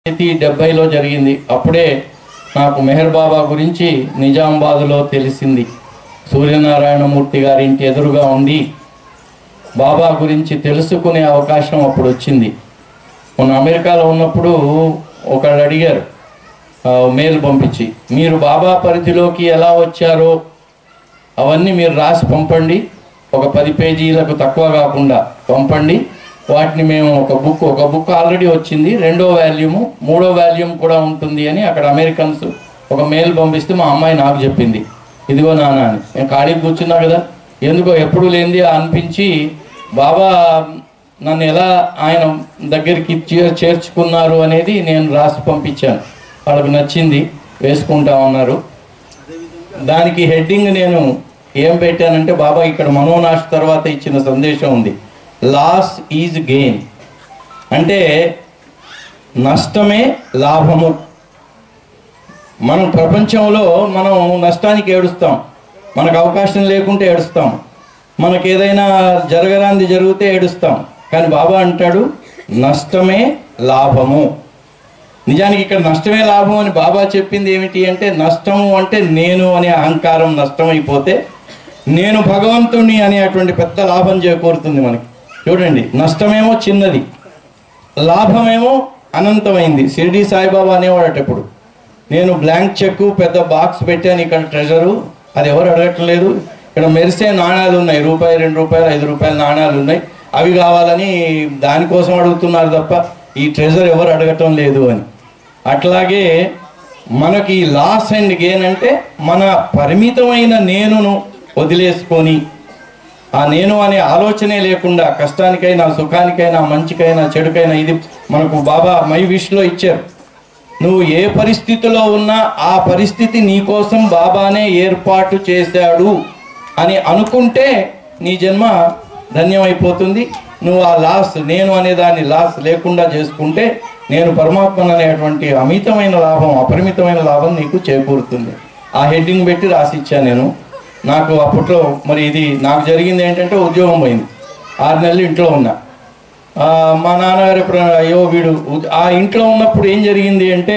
ప్రతి డెబ్బైలో జరిగింది అప్పుడే నాకు మెహర్ బాబా గురించి నిజామాబాద్లో తెలిసింది సూర్యనారాయణమూర్తి గారి ఇంటి ఎదురుగా ఉండి బాబా గురించి తెలుసుకునే అవకాశం అప్పుడు వచ్చింది మొన్న అమెరికాలో ఉన్నప్పుడు ఒకళ్ళు అడిగారు ఆ, మెయిల్ పంపించి మీరు బాబా పరిధిలోకి ఎలా వచ్చారో అవన్నీ మీరు రాసి పంపండి ఒక పది పేజీలకు తక్కువ కాకుండా పంపండి వాటిని మేము ఒక బుక్ ఒక బుక్ ఆల్రెడీ వచ్చింది రెండో వాల్యూము మూడో వాల్యూమ్ కూడా ఉంటుంది అని అక్కడ అమెరికన్స్ ఒక మెయిల్ పంపిస్తే మా అమ్మాయి నాకు చెప్పింది ఇదిగో నాన్న అని నేను ఖాళీ కూర్చున్నా కదా ఎందుకో ఎప్పుడు లేనిది అనిపించి బాబా నన్ను ఎలా ఆయన దగ్గరికి చే- చేర్చుకున్నారు అనేది నేను రాసి పంపించాను వాళ్ళకి నచ్చింది వేసుకుంటా ఉన్నారు దానికి హెడ్డింగ్ నేను ఏం పెట్టానంటే బాబా ఇక్కడ మనోనాశ తర్వాత ఇచ్చిన సందేశం ఉంది లాస్ ఈజ్ గెయిన్ అంటే నష్టమే లాభము మనం ప్రపంచంలో మనం నష్టానికి ఏడుస్తాం మనకు అవకాశం లేకుంటే ఏడుస్తాం మనకు ఏదైనా జరగరాంది జరిగితే ఏడుస్తాం కానీ బాబా అంటాడు నష్టమే లాభము నిజానికి ఇక్కడ నష్టమే లాభం అని బాబా చెప్పింది ఏమిటి అంటే నష్టము అంటే నేను అనే అహంకారం నష్టం అయిపోతే నేను భగవంతుణ్ణి అనేటువంటి పెద్ద లాభం చేకూరుతుంది మనకి చూడండి నష్టమేమో చిన్నది లాభమేమో అనంతమైంది షిరిడి సాయిబాబా అనేవాడట ఇప్పుడు నేను బ్లాంక్ చెక్ పెద్ద బాక్స్ పెట్టాను ఇక్కడ ట్రెజరు అది ఎవరు అడగట్లేదు ఇక్కడ మెరిసే నాణాలు ఉన్నాయి రూపాయి రెండు రూపాయలు ఐదు రూపాయల నాణాలు ఉన్నాయి అవి కావాలని దానికోసం అడుగుతున్నారు తప్ప ఈ ట్రెజర్ ఎవరు అడగటం లేదు అని అట్లాగే మనకి లాస్ అండ్ గెయిన్ అంటే మన పరిమితమైన నేనును వదిలేసుకొని ఆ నేను అనే ఆలోచనే లేకుండా కష్టానికైనా సుఖానికైనా మంచికైనా చెడుకైనా ఇది మనకు బాబా మై విష్లో ఇచ్చారు నువ్వు ఏ పరిస్థితిలో ఉన్నా ఆ పరిస్థితి నీకోసం బాబానే ఏర్పాటు చేశాడు అని అనుకుంటే నీ జన్మ ధన్యమైపోతుంది నువ్వు ఆ లాస్ నేను అనే దాన్ని లాస్ లేకుండా చేసుకుంటే నేను పరమాత్మను అనేటువంటి అమితమైన లాభం అపరిమితమైన లాభం నీకు చేకూరుతుంది ఆ హెడ్డింగ్ పెట్టి రాసిచ్చాను నేను నాకు అప్పట్లో మరి ఇది నాకు జరిగింది ఏంటంటే ఉద్యోగం పోయింది ఆరు నెలలు ఇంట్లో ఉన్నా ఆ, మా నాన్నగారు ఎప్పుడు అయ్యో వీడు ఉ- ఆ ఇంట్లో ఉన్నప్పుడు ఏం జరిగింది అంటే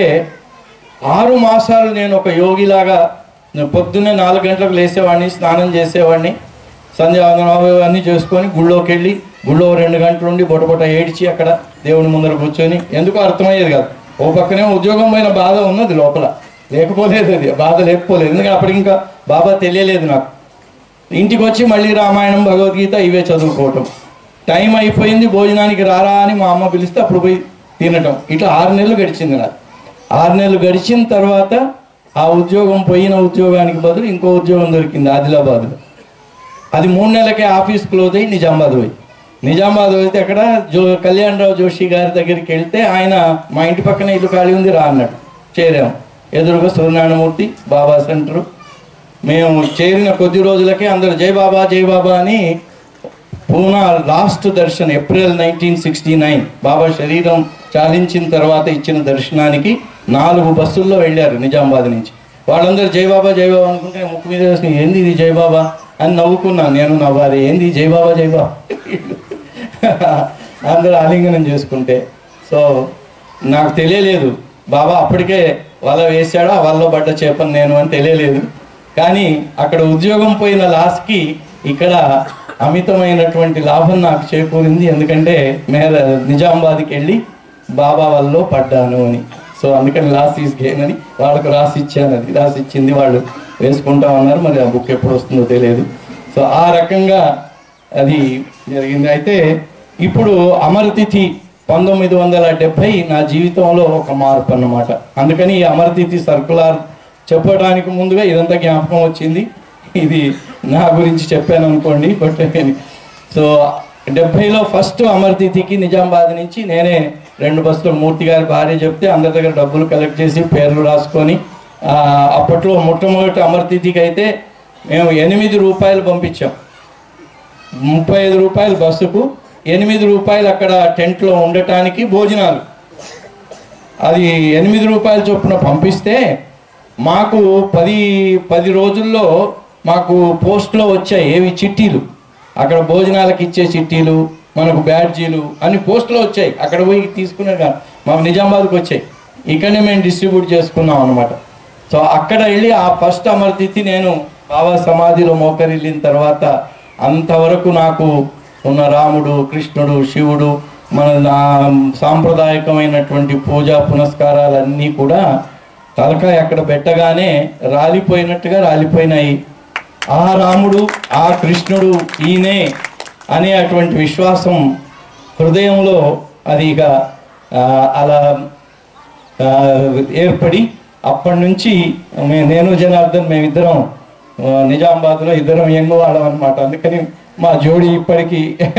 ఆరు మాసాలు నేను ఒక యోగిలాగా నేను పొద్దున్నే నాలుగు గంటలకు లేసేవాడిని స్నానం చేసేవాడిని సంధ్యావందనం అన్నీ చేసుకొని గుళ్ళోకి వెళ్ళి గుళ్ళో రెండు గంటలు ఉండి బొటబొట ఏడ్చి అక్కడ దేవుని ముందర కూర్చొని ఎందుకో అర్థమయ్యేది కాదు ఓ పక్కనే ఉద్యోగం పోయిన బాధ ఉన్నది లోపల లేకపోలేదు అది బాధ లేకపోలేదు ఎందుకంటే అప్పటికి ఇంకా బాబా తెలియలేదు నాకు ఇంటికి వచ్చి మళ్ళీ రామాయణం భగవద్గీత ఇవే చదువుకోవటం టైం అయిపోయింది భోజనానికి రారా అని మా అమ్మ పిలిస్తే అప్పుడు పోయి తినటం ఇట్లా ఆరు నెలలు గడిచింది నాకు ఆరు నెలలు గడిచిన తర్వాత ఆ ఉద్యోగం పోయిన ఉద్యోగానికి బదులు ఇంకో ఉద్యోగం దొరికింది ఆదిలాబాద్లో అది మూడు నెలలకే ఆఫీస్ క్లోజ్ అయ్యి నిజామాబాద్ పోయి నిజామాబాద్ పోతే అక్కడ జో కళ్యాణరావు జోషి గారి దగ్గరికి వెళ్తే ఆయన మా ఇంటి పక్కన ఇల్లు ఖాళీ ఉంది రా అన్నాడు చేరాము ఎదురుగా సూర్యనారాయణమూర్తి బాబా సెంటరు మేము చేరిన కొద్ది రోజులకే అందరూ జై బాబా జై బాబా అని Poona last darshan April nineteen sixty nine Baba శరీరం చాలించిన తర్వాత ఇచ్చిన దర్శనానికి నాలుగు బస్సుల్లో వెళ్ళారు నిజామాబాద్ నుంచి వాళ్ళందరూ జై బాబా జై బాబా అనుకుంటే ముక్కు మీద వేసుకుని ఏంది ఇది జై బాబా అని నవ్వుకున్నాను నేను నవ్వాలి ఏంది జై బాబా జై బాబా అందరూ ఆలింగనం చేసుకుంటే సో నాకు తెలియలేదు బాబా అప్పటికే వల వేశాడు ఆ వలలో పడ్డ చేపను నేను అని తెలియలేదు కానీ అక్కడ ఉద్యోగం పోయిన లాస్ట్కి ఇక్కడ అమితమైనటువంటి లాభం నాకు చేకూరింది ఎందుకంటే మేర నిజామాబాద్కి వెళ్ళి బాబా వల్ల పడ్డాను అని సో అందుకని లాస్ ఈస్ గెయిన్ అని వాళ్ళకు రాసి ఇచ్చాను అది రాసి ఇచ్చింది వాళ్ళు వేసుకుంటా ఉన్నారు మరి ఆ బుక్ ఎప్పుడు వస్తుందో తెలియదు సో ఆ రకంగా అది జరిగింది అయితే ఇప్పుడు అమరతిథి పంతొమ్మిది వందల డెబ్భై నా జీవితంలో ఒక మార్పు అన్నమాట అందుకని ఈ అమరతిథి సర్కులార్ చెప్పడానికి ముందుగా ఇదంతా జ్ఞాపకం వచ్చింది ఇది నా గురించి చెప్పాను అనుకోండి బట్ సో డెబ్భైలో ఫస్ట్ అమరతిథికి నిజామాబాద్ నుంచి నేనే రెండు బస్సులు మూర్తి గారి భార్య చెప్తే అందరి దగ్గర డబ్బులు కలెక్ట్ చేసి పేర్లు రాసుకొని ఆ, అప్పట్లో మొట్టమొదటి అమరతిథికి అయితే మేము ఎనిమిది రూపాయలు పంపించాం ముప్పై ఐదు రూపాయలు బస్సుకు ఎనిమిది రూపాయలు అక్కడ టెంట్లో ఉండటానికి భోజనాలు అది ఎనిమిది రూపాయల చొప్పున పంపిస్తే మాకు పది పది రోజుల్లో మాకు పోస్ట్లో వచ్చాయి ఏవి చిట్టీలు అక్కడ భోజనాలకు ఇచ్చే చిట్టీలు మనకు బ్యాడ్జీలు అన్ని పోస్టులు వచ్చాయి అక్కడ పోయి తీసుకునే కాదు మాకు నిజామాబాద్కి వచ్చాయి ఇక్కడనే మేము డిస్ట్రిబ్యూట్ చేసుకున్నాం అనమాట సో అక్కడ వెళ్ళి ఆ ఫస్ట్ అమరతిథి నేను బాబా సమాధిలో మోకరిల్లిన తర్వాత అంతవరకు నాకు ఉన్న రాముడు కృష్ణుడు శివుడు మన నా సాంప్రదాయకమైనటువంటి పూజా పునస్కారాలన్నీ కూడా తలకాయ అక్కడ పెట్టగానే రాలిపోయినట్టుగా రాలిపోయినాయి ఆ రాముడు ఆ కృష్ణుడు ఈయనే అనే అటువంటి విశ్వాసం హృదయంలో అది ఇక ఆ, అలా ఆ, ఏర్పడి అప్పటి నుంచి మే- నేను జనార్దన్ మేమిద్దరం ఆ, నిజామాబాద్లో ఇద్దరం యంగ్ వాళ్ళం అనమాట అందుకని మా జోడి ఇప్పటికీ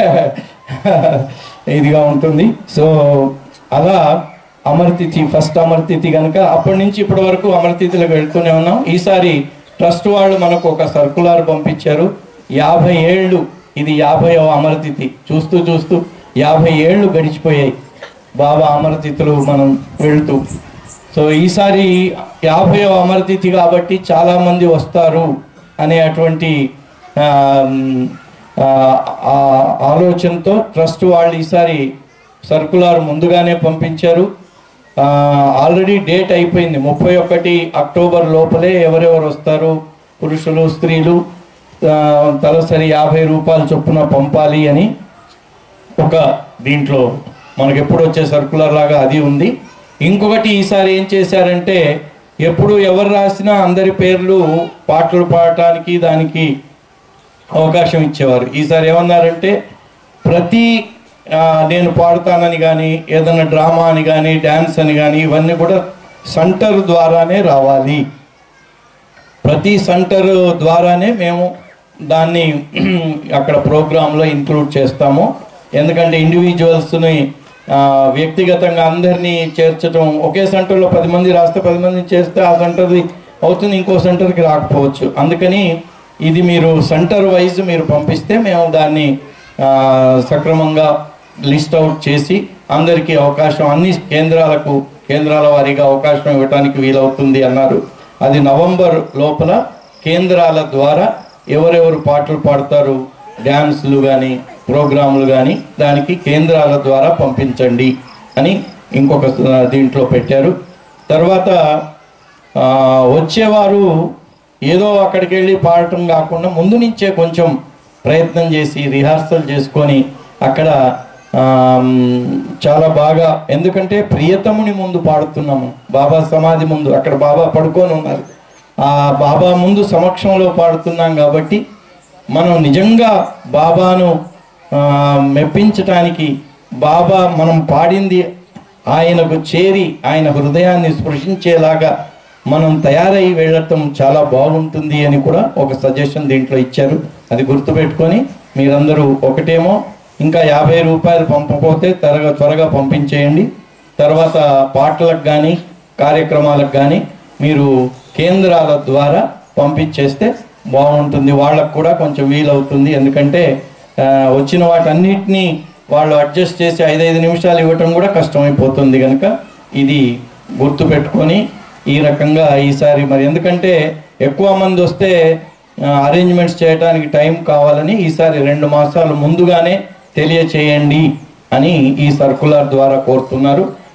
ఇదిగా ఉంటుంది సో అలా అమరతిథి ఫస్ట్ అమరతిథి కనుక అప్పటి నుంచి ఇప్పటి వరకు అమరతిథిలకు వెళ్తూనే ఉన్నాం ఈసారి ట్రస్ట్ వాళ్ళు మనకు ఒక సర్కులార్ పంపించారు యాభై ఏళ్ళు ఇది యాభైవ అమరతిథి చూస్తూ చూస్తూ యాభై ఏళ్ళు గడిచిపోయాయి బాబా అమరతిథులు మనం వెళ్తూ సో ఈసారి యాభైవ అమరతిథి కాబట్టి చాలామంది వస్తారు అనే అటువంటి ఆ, ఆ, ఆ ఆలోచనతో ట్రస్ట్ వాళ్ళు ఈసారి సర్కులార్ ముందుగానే పంపించారు ఆ, ఆల్రెడీ డేట్ అయిపోయింది ముప్పై ఒకటి అక్టోబర్ లోపలే ఎవరెవరు వస్తారు పురుషులు స్త్రీలు ఆ, తలసరి యాభై రూపాయలు చొప్పున పంపాలి అని ఒక దీంట్లో మనకి ఎప్పుడు వచ్చే సర్కులర్ లాగా అది ఉంది ఇంకొకటి ఈసారి ఏం చేశారంటే ఎప్పుడు ఎవరు రాసినా అందరి పేర్లు పాటలు పాడటానికి దానికి అవకాశం ఇచ్చేవారు ఈసారి ఏమన్నారంటే ప్రతి ఆ, నేను పాడతానని కానీ ఏదైనా డ్రామా అని కానీ డ్యాన్స్ అని కానీ ఇవన్నీ కూడా సెంటర్ ద్వారానే రావాలి ప్రతి సెంటర్ ద్వారానే మేము దాన్ని అక్కడ ప్రోగ్రాంలో ఇంక్లూడ్ చేస్తాము ఎందుకంటే ఇండివిజువల్స్ని వ్యక్తిగతంగా అందరినీ చేర్చడం ఒకే సెంటర్లో పది మంది రాస్తే పది మంది చేస్తే ఆ సెంటర్ది అవుతుంది ఇంకో సెంటర్కి రాకపోవచ్చు అందుకని ఇది మీరు సెంటర్ వైజ్ మీరు పంపిస్తే మేము దాన్ని ఆ, సక్రమంగా లిస్ట్ అవుట్ చేసి అందరికీ అవకాశం అన్ని కేంద్రాలకు కేంద్రాల వారీగా అవకాశం ఇవ్వడానికి వీలవుతుంది అన్నారు అది నవంబర్ లోపల కేంద్రాల ద్వారా ఎవరెవరు పాటలు పాడతారు డ్యాన్స్లు కానీ ప్రోగ్రాములు కానీ దానికి కేంద్రాల ద్వారా పంపించండి అని ఇంకొక ఆ, దీంట్లో పెట్టారు తర్వాత ఆ, వచ్చేవారు ఏదో అక్కడికి వెళ్ళి పాడటం కాకుండా ముందు నుంచే కొంచెం ప్రయత్నం చేసి రిహార్సల్ చేసుకొని అక్కడ ఆమ్, చాలా బాగా ఎందుకంటే ప్రియతముని ముందు పాడుతున్నాము బాబా సమాధి ముందు అక్కడ బాబా పడుకొని ఉన్నారు ఆ బాబా ముందు సమక్షంలో పాడుతున్నాం కాబట్టి మనం నిజంగా బాబాను ఆ, మెప్పించటానికి బాబా మనం పాడింది ఆయనకు చేరి ఆయన హృదయాన్ని స్పృశించేలాగా మనం తయారై వెళ్ళటం చాలా బాగుంటుంది అని కూడా ఒక సజెషన్ దీంట్లో ఇచ్చారు అది గుర్తుపెట్టుకొని మీరందరూ ఒకటేమో ఇంకా యాభై రూపాయలు పంపకపోతే త్వరగా త్వరగా పంపించేయండి తర్వాత పాటలకు కానీ కార్యక్రమాలకు కానీ మీరు కేంద్రాల ద్వారా పంపించేస్తే బాగుంటుంది వాళ్ళకు కూడా కొంచెం వీలవుతుంది ఎందుకంటే ఆ, వచ్చిన వాటన్నిటినీ వాళ్ళు అడ్జస్ట్ చేసి ఐదైదు నిమిషాలు ఇవ్వటం కూడా కష్టమైపోతుంది కనుక ఇది గుర్తుపెట్టుకొని ఈ రకంగా ఈసారి మరి ఎందుకంటే ఎక్కువ మంది వస్తే అరేంజ్మెంట్స్ చేయడానికి టైం కావాలని ఈసారి రెండు మాసాలు ముందుగానే తెలియచేయండి అని ఈ సర్కులర్ ద్వారా కోరుతున్నారు